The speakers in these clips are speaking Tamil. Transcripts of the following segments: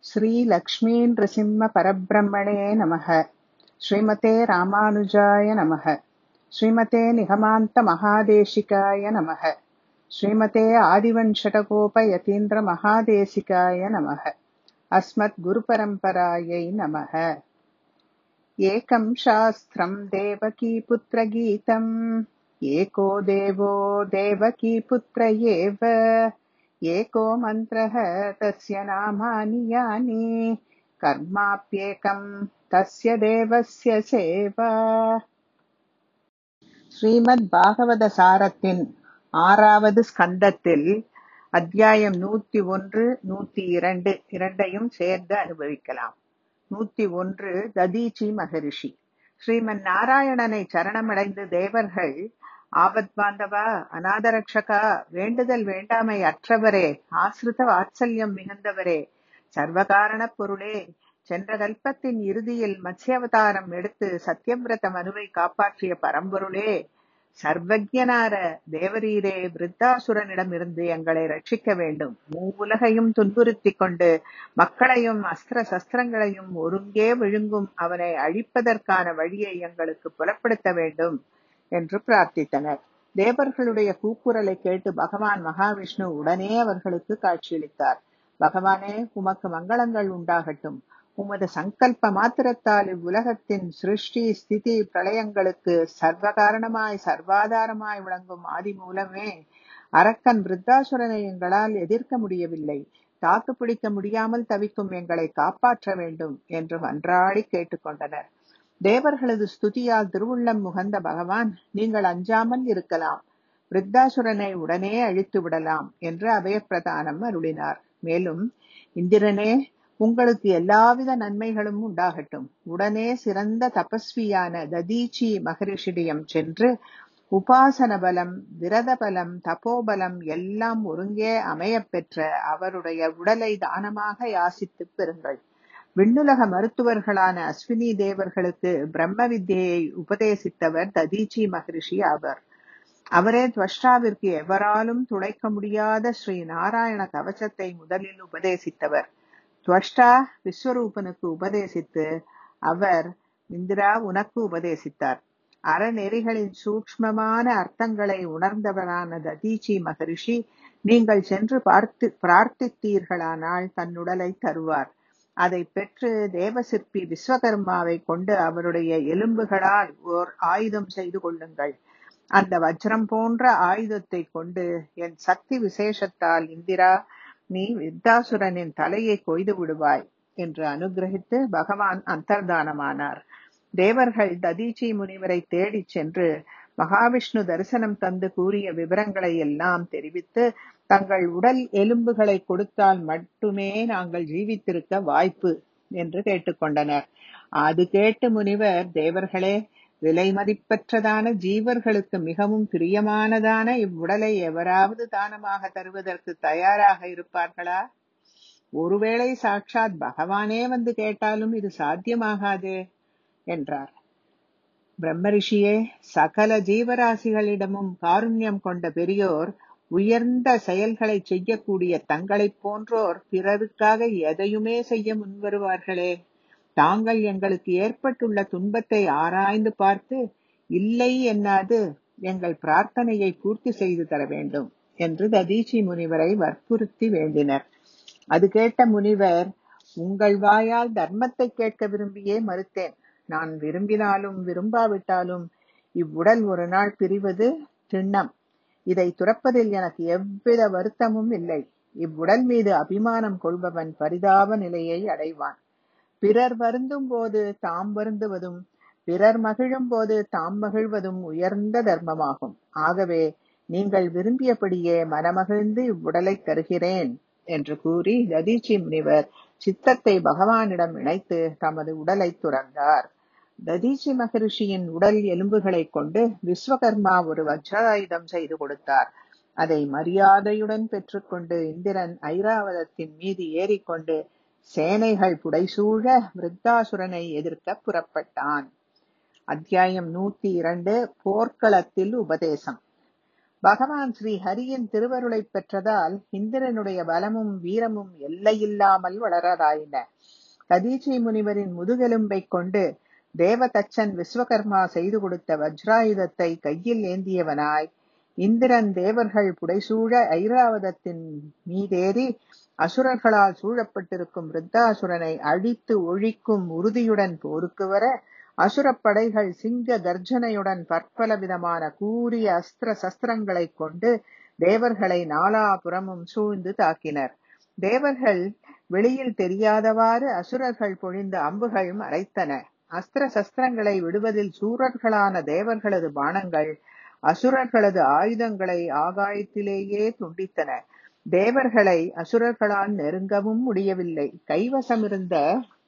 श्रीलक्ष्मीनृसिंहपरब्रह्मणे नमः श्रीमते रामानुजाय नमः श्रीमते निगमान्तमहादेशिकाय नमः श्रीमते आदिवञ्शटकोपयतीन्द्रमहादेशिकाय नमः अस्मद्गुरुपरम्परायै नमः एकं शास्त्रं देवकीपुत्रगीतम् एको देवो देवकीपुत्र एव एको मन्त्रः तस्य नामानि यानि कर्माप्येकं तस्य தேவஸ்ய சேவா ஸ்ரீமத் பாகவத சாரத்தின் ஆறாவது ஸ்கந்தத்தில் அத்தியாயம் நூத்தி ஒன்று நூத்தி இரண்டு இரண்டையும் சேர்ந்து அனுபவிக்கலாம் நூத்தி ஒன்று ததீச்சி மகரிஷி ஸ்ரீமன் நாராயணனை சரணமடைந்து தேவர்கள் ஆபத் பாந்தவா அநாதரக்ஷகா வேண்டுதல் வேண்டாமை அற்றவரே ஆசிரித வாத்சல்யம் மிகுந்தவரே சர்வகாரண பொருளே சென்ற கல்பத்தின் இறுதியில் மத்ஸ்யாவதாரம் எடுத்து சத்யவிரத மனுவை காப்பாற்றிய பரம்பொருளே சர்வஜனார தேவரீரே விருத்தாசுரனிடமிருந்து எங்களை ரட்சிக்க வேண்டும் மூவுலகையும் துன்புறுத்திக் கொண்டு மக்களையும் அஸ்திர சஸ்திரங்களையும் ஒருங்கே விழுங்கும் அவனை அழிப்பதற்கான வழியை எங்களுக்கு புலப்படுத்த வேண்டும் என்று பிரார்த்தித்தனர் தேவர்களுடைய கூக்குரலை கேட்டு பகவான் மகாவிஷ்ணு உடனே அவர்களுக்கு காட்சியளித்தார் பகவானே உமக்கு மங்களங்கள் உண்டாகட்டும் உமது சங்கல்ப மாத்திரத்தால் இவ்வுலகத்தின் சிருஷ்டி ஸ்திதி பிரளயங்களுக்கு சர்வ காரணமாய் சர்வாதாரமாய் விளங்கும் ஆதி மூலமே அரக்கன் விருத்தாசுரனை எங்களால் எதிர்க்க முடியவில்லை தாக்கு பிடிக்க முடியாமல் தவிக்கும் எங்களை காப்பாற்ற வேண்டும் என்று மன்றாடி கேட்டுக்கொண்டனர் தேவர்களது ஸ்துதியால் திருவுள்ளம் முகந்த பகவான் நீங்கள் அஞ்சாமல் இருக்கலாம் விருத்தாசுரனை உடனே அழித்து விடலாம் என்று அபயப்பிரதானம் அருளினார் மேலும் இந்திரனே உங்களுக்கு எல்லாவித நன்மைகளும் உண்டாகட்டும் உடனே சிறந்த தபஸ்வியான ததீச்சி மகரிஷிடியம் சென்று உபாசன பலம் விரத பலம் தபோபலம் எல்லாம் ஒருங்கே அமையப் பெற்ற அவருடைய உடலை தானமாக யாசித்துப் பெறுங்கள் விண்ணுலக மருத்துவர்களான அஸ்வினி தேவர்களுக்கு பிரம்ம வித்தியை உபதேசித்தவர் ததீச்சி மகரிஷி ஆவர் அவரே துவஷ்டாவிற்கு எவராலும் துளைக்க முடியாத ஸ்ரீ நாராயண கவசத்தை முதலில் உபதேசித்தவர் துவஷ்டா விஸ்வரூபனுக்கு உபதேசித்து அவர் இந்திரா உனக்கு உபதேசித்தார் அறநெறிகளின் சூக்ஷ்மமான அர்த்தங்களை உணர்ந்தவரான ததீச்சி மகரிஷி நீங்கள் சென்று பார்த்து பிரார்த்தித்தீர்களானால் தன்னுடலை தருவார் அதை பெற்று தேவசிற்பி விஸ்வகர்மாவை கொண்டு அவருடைய எலும்புகளால் ஓர் ஆயுதம் செய்து கொள்ளுங்கள் அந்த வஜ்ரம் போன்ற ஆயுதத்தை கொண்டு என் சக்தி விசேஷத்தால் இந்திரா நீ வித்தாசுரனின் தலையை கொய்து விடுவாய் என்று அனுகிரகித்து பகவான் அந்தர்தானமானார் தேவர்கள் ததீச்சி முனிவரை தேடிச் சென்று மகாவிஷ்ணு தரிசனம் தந்து கூறிய விவரங்களை எல்லாம் தெரிவித்து தங்கள் உடல் எலும்புகளை கொடுத்தால் மட்டுமே நாங்கள் ஜீவித்திருக்க வாய்ப்பு என்று கேட்டுக்கொண்டனர் அது கேட்டு முனிவர் தேவர்களே விலை மதிப்பற்றதான ஜீவர்களுக்கு மிகவும் பிரியமானதான இவ்வுடலை எவராவது தானமாக தருவதற்கு தயாராக இருப்பார்களா ஒருவேளை சாட்சாத் பகவானே வந்து கேட்டாலும் இது சாத்தியமாகாது என்றார் பிரம்மரிஷியே சகல ஜீவராசிகளிடமும் காருண்யம் கொண்ட பெரியோர் உயர்ந்த செயல்களை செய்யக்கூடிய தங்களைப் போன்றோர் பிறருக்காக எதையுமே செய்ய முன்வருவார்களே தாங்கள் எங்களுக்கு ஏற்பட்டுள்ள துன்பத்தை ஆராய்ந்து பார்த்து இல்லை என்னாது எங்கள் பிரார்த்தனையை பூர்த்தி செய்து தர வேண்டும் என்று ததீச்சி முனிவரை வற்புறுத்தி வேண்டினர் அது கேட்ட முனிவர் உங்கள் வாயால் தர்மத்தை கேட்க விரும்பியே மறுத்தேன் நான் விரும்பினாலும் விரும்பாவிட்டாலும் இவ்வுடல் ஒரு நாள் பிரிவது திண்ணம் இதை துறப்பதில் எனக்கு எவ்வித வருத்தமும் இல்லை இவ்வுடல் மீது அபிமானம் கொள்பவன் பரிதாப நிலையை அடைவான் பிறர் வருந்தும் போது தாம் வருந்துவதும் பிறர் மகிழும் போது தாம் மகிழ்வதும் உயர்ந்த தர்மமாகும் ஆகவே நீங்கள் விரும்பியபடியே மனமகிழ்ந்து இவ்வுடலை தருகிறேன் என்று கூறி ததீச்சி முனிவர் சித்தத்தை பகவானிடம் இணைத்து தமது உடலை துறந்தார் ததீச்சி மகரிஷியின் உடல் எலும்புகளை கொண்டு விஸ்வகர்மா ஒரு வஜ்ராயுதம் செய்து கொடுத்தார் அதை மரியாதையுடன் பெற்றுக்கொண்டு இந்திரன் ஐராவதத்தின் மீது ஏறிக்கொண்டு சேனைகள் புடைசூழ விருத்தாசுரனை எதிர்க்க புறப்பட்டான் அத்தியாயம் நூத்தி இரண்டு போர்க்களத்தில் உபதேசம் பகவான் ஸ்ரீ ஹரியின் திருவருளைப் பெற்றதால் இந்திரனுடைய பலமும் வீரமும் எல்லையில்லாமல் வளரலாயின ததீச்சி முனிவரின் முதுகெலும்பைக் கொண்டு தேவதச்சன் விஸ்வகர்மா செய்து கொடுத்த வஜ்ராயுதத்தை கையில் ஏந்தியவனாய் இந்திரன் தேவர்கள் புடைசூழ ஐராவதத்தின் மீதேறி அசுரர்களால் சூழப்பட்டிருக்கும் விருத்தாசுரனை அழித்து ஒழிக்கும் உறுதியுடன் போருக்கு வர அசுரப் படைகள் சிங்க கர்ஜனையுடன் பற்பல விதமான கூரிய அஸ்திர சஸ்திரங்களைக் கொண்டு தேவர்களை நாலாபுறமும் சூழ்ந்து தாக்கினர் தேவர்கள் வெளியில் தெரியாதவாறு அசுரர்கள் பொழிந்த அம்புகள் மறைத்தன அஸ்திர சஸ்திரங்களை விடுவதில் சூரர்களான தேவர்களது பாணங்கள் அசுரர்களது ஆயுதங்களை ஆகாயத்திலேயே துண்டித்தன தேவர்களை அசுரர்களால் நெருங்கவும் முடியவில்லை கைவசமிருந்த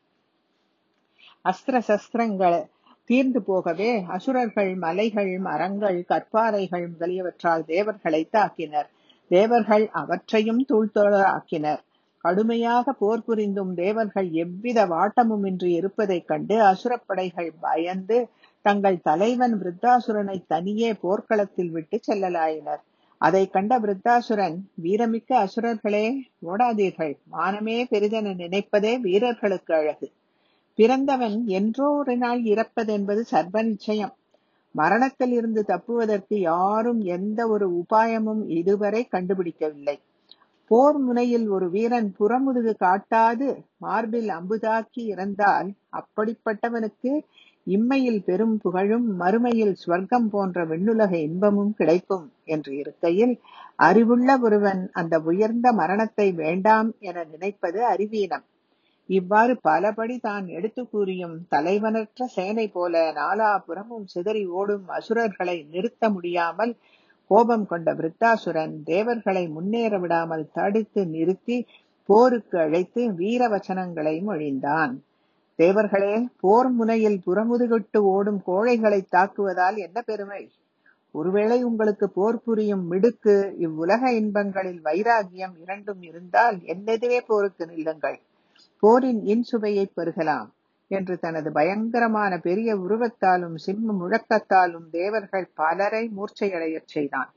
அஸ்திர சஸ்திரங்கள் தீர்ந்து போகவே அசுரர்கள் மலைகள் மரங்கள் கற்பாறைகள் முதலியவற்றால் தேவர்களை தாக்கினர் தேவர்கள் அவற்றையும் தூள்தோளாக்கினர் கடுமையாக போர் புரிந்தும் தேவர்கள் எவ்வித வாட்டமுமின்றி இருப்பதைக் கண்டு அசுரப்படைகள் பயந்து தங்கள் தலைவன் விருத்தாசுரனை தனியே போர்க்களத்தில் விட்டு செல்லலாயினர் அதை கண்ட விருத்தாசுரன் வீரமிக்க அசுரர்களே ஓடாதீர்கள் மானமே பெரிதென நினைப்பதே வீரர்களுக்கு அழகு பிறந்தவன் என்றோ ஒரு நாள் இறப்பதென்பது சர்வ நிச்சயம் மரணத்தில் இருந்து தப்புவதற்கு யாரும் எந்த ஒரு உபாயமும் இதுவரை கண்டுபிடிக்கவில்லை போர் முனையில் ஒரு வீரன் புறமுதுகு காட்டாது மார்பில் அம்புதாக்கி இறந்தால் அப்படிப்பட்டவனுக்கு இம்மையில் பெரும் புகழும் மறுமையில் ஸ்வர்க்கம் போன்ற விண்ணுலக இன்பமும் கிடைக்கும் என்று இருக்கையில் அறிவுள்ள ஒருவன் அந்த உயர்ந்த மரணத்தை வேண்டாம் என நினைப்பது அறிவீனம் இவ்வாறு பலபடி தான் எடுத்து கூறியும் தலைவனற்ற சேனை போல நாலாபுறமும் சிதறி ஓடும் அசுரர்களை நிறுத்த முடியாமல் கோபம் கொண்ட விருத்தாசுரன் தேவர்களை முன்னேற விடாமல் தடுத்து நிறுத்தி போருக்கு அழைத்து வீர வச்சனங்களை மொழிந்தான் தேவர்களே போர் முனையில் புறமுதுகிட்டு ஓடும் கோழைகளை தாக்குவதால் என்ன பெருமை ஒருவேளை உங்களுக்கு போர் புரியும் மிடுக்கு இவ்வுலக இன்பங்களில் வைராகியம் இரண்டும் இருந்தால் என்னெதுவே போருக்கு நில்லுங்கள் போரின் இன்சுவையை பெருகலாம் என்று தனது பயங்கரமான பெரிய உருவத்தாலும் சிம்ம முழக்கத்தாலும் தேவர்கள் பலரை மூர்ச்சையடையச் செய்தான்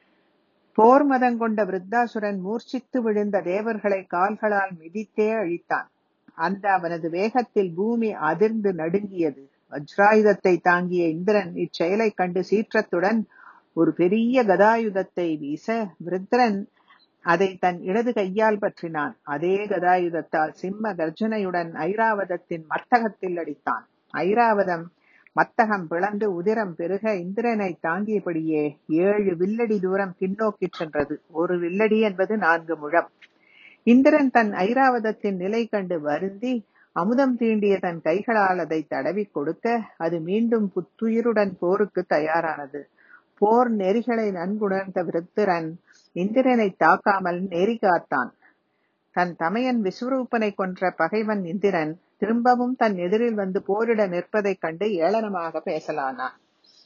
போர் மதம் கொண்ட விருத்தாசுரன் மூர்ச்சித்து விழுந்த தேவர்களை கால்களால் மிதித்தே அழித்தான் அந்த அவனது வேகத்தில் பூமி அதிர்ந்து நடுங்கியது வஜ்ராயுதத்தை தாங்கிய இந்திரன் இச்செயலைக் கண்டு சீற்றத்துடன் ஒரு பெரிய கதாயுதத்தை வீச விருத்ரன் அதை தன் இடது கையால் பற்றினான் அதே கதாயுதத்தால் சிம்ம கர்ஜனையுடன் ஐராவதத்தின் மத்தகத்தில் அடித்தான் ஐராவதம் மத்தகம் பிளந்து உதிரம் பெருக இந்திரனை தாங்கியபடியே ஏழு வில்லடி தூரம் பின்னோக்கிச் சென்றது ஒரு வில்லடி என்பது நான்கு முழம் இந்திரன் தன் ஐராவதத்தின் நிலை கண்டு வருந்தி அமுதம் தீண்டிய தன் கைகளால் அதை தடவி கொடுக்க அது மீண்டும் புத்துயிருடன் போருக்கு தயாரானது போர் நெறிகளை நன்குணர்ந்த விருத்திரன் இந்திரனை தாக்காமல் நெறி காத்தான் தன் தமையன் விஸ்வரூபனை கொன்ற பகைவன் இந்திரன் திரும்பவும் தன் எதிரில் வந்து போரிட நிற்பதைக் கண்டு ஏளனமாக பேசலானான்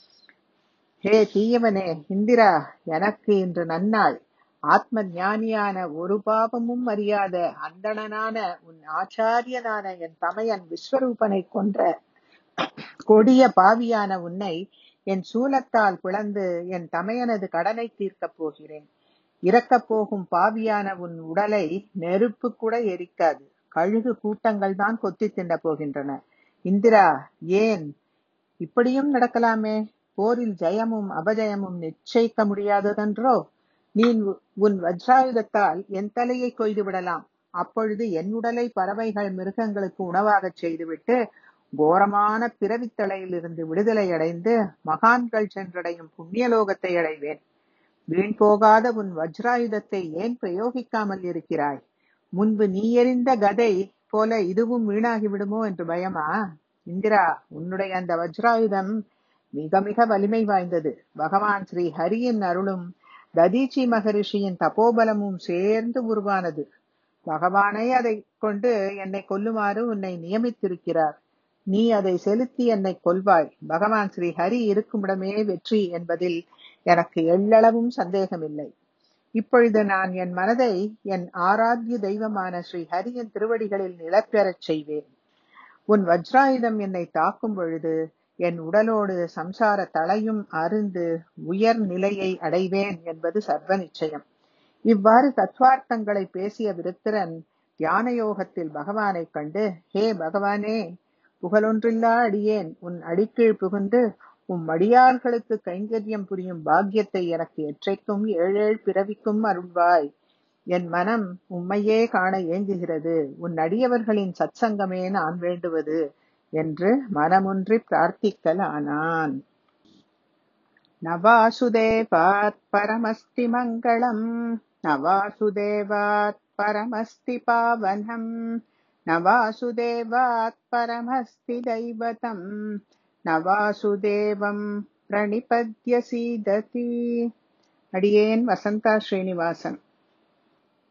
ஹே தீயவனே இந்திரா எனக்கு இன்று நன்னாள் ஆத்ம ஞானியான ஒரு பாவமும் அறியாத அந்தணனான உன் ஆச்சாரியனான என் தமையன் விஸ்வரூபனை கொன்ற கொடிய பாவியான உன்னை என் சூலத்தால் பிளந்து என் தமையனது கடனை தீர்க்கப் போகிறேன் இறக்கப் போகும் பாவியான உன் உடலை நெருப்பு கூட எரிக்காது கழுகு கூட்டங்கள் தான் கொத்தி தின்ன போகின்றன இந்திரா ஏன் இப்படியும் நடக்கலாமே போரில் ஜெயமும் அபஜயமும் நிச்சயிக்க முடியாததென்றோ நீ உன் வஜ்ராயுதத்தால் என் தலையை கொய்து விடலாம் அப்பொழுது என் உடலை பறவைகள் மிருகங்களுக்கு உணவாகச் செய்துவிட்டு கோரமான பிறவித்தலையிலிருந்து விடுதலை அடைந்து மகான்கள் சென்றடையும் புண்ணியலோகத்தை அடைவேன் வீண் போகாத உன் வஜ்ராயுதத்தை ஏன் பிரயோகிக்காமல் இருக்கிறாய் முன்பு நீ எறிந்த கதை போல இதுவும் வீணாகி விடுமோ என்று பயமா இந்திரா உன்னுடைய அந்த வஜ்ராயுதம் மிக மிக வலிமை வாய்ந்தது பகவான் ஸ்ரீ ஹரியின் அருளும் ததீச்சி மகரிஷியின் தபோபலமும் சேர்ந்து உருவானது பகவானே அதை கொண்டு என்னை கொல்லுமாறு உன்னை நியமித்திருக்கிறார் நீ அதை செலுத்தி என்னை கொல்வாய் பகவான் ஸ்ரீ ஹரி இருக்குமிடமே வெற்றி என்பதில் எனக்கு எள்ளளவும் சந்தேகமில்லை இப்பொழுது நான் என் மனதை என் ஆராத்திய தெய்வமான ஸ்ரீ ஹரியின் திருவடிகளில் நிலப்பெறச் செய்வேன் உன் வஜ்ராயுதம் என்னை தாக்கும் பொழுது என் உடலோடு சம்சார தளையும் அருந்து உயர் நிலையை அடைவேன் என்பது சர்வ நிச்சயம் இவ்வாறு தத்துவார்த்தங்களை பேசிய விருத்திரன் தியான யோகத்தில் பகவானைக் கண்டு ஹே பகவானே புகழொன்றில்லா அடியேன் உன் அடிக்கீழ் புகுந்து உம் அடியார்களுக்கு கைங்கரியம் புரியும் பாக்கியத்தை எனக்கு எற்றைக்கும் ஏழேழ் பிறவிக்கும் அருள்வாய் என் மனம் உம்மையே காண ஏங்குகிறது உன் அடியவர்களின் சத்சங்கமே நான் வேண்டுவது என்று மனமொன்றி பிரார்த்திக்கலானான் நவாசுதேவாத் பரமஸ்தி மங்களம் நவாசுதேவாத் பரமஸ்தி பாவனம் நவாசுதேவாத் பரமஸ்தி தைவதம் நவாசுதேவம் பிரணிபத்ய சீததி அடியேன் வசந்தா ஸ்ரீனிவாசன்